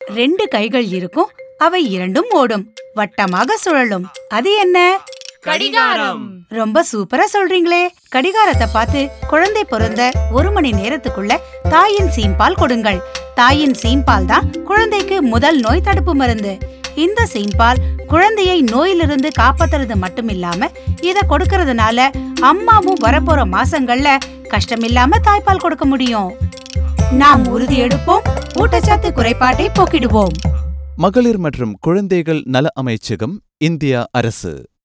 ரெண்டு கைகள் இருக்கும் அவை இரண்டும் ஓடும் வட்டமாக சுழலும் அது என்ன கடிகாரம் ரொம்ப சூப்பரா சொல்றீங்களே கடிகாரத்தை பார்த்து குழந்தை பிறந்த ஒரு மணி நேரத்துக்குள்ள தாயின் சீம்பால் கொடுங்கள் தாயின் சீம்பால் தான் குழந்தைக்கு முதல் நோய் தடுப்பு மருந்து இந்த சீம்பால் குழந்தையை நோயிலிருந்து காப்பாத்துறது மட்டும் இல்லாம இத கொடுக்கறதுனால அம்மாவும் வரப்போற மாசங்கள்ல கஷ்டமில்லாம தாய்ப்பால் கொடுக்க முடியும் நாம் உறுதி எடுப்போம் ஊட்டச்சத்து குறைபாட்டை போக்கிடுவோம் மகளிர் மற்றும் குழந்தைகள் நல அமைச்சகம் இந்தியா அரசு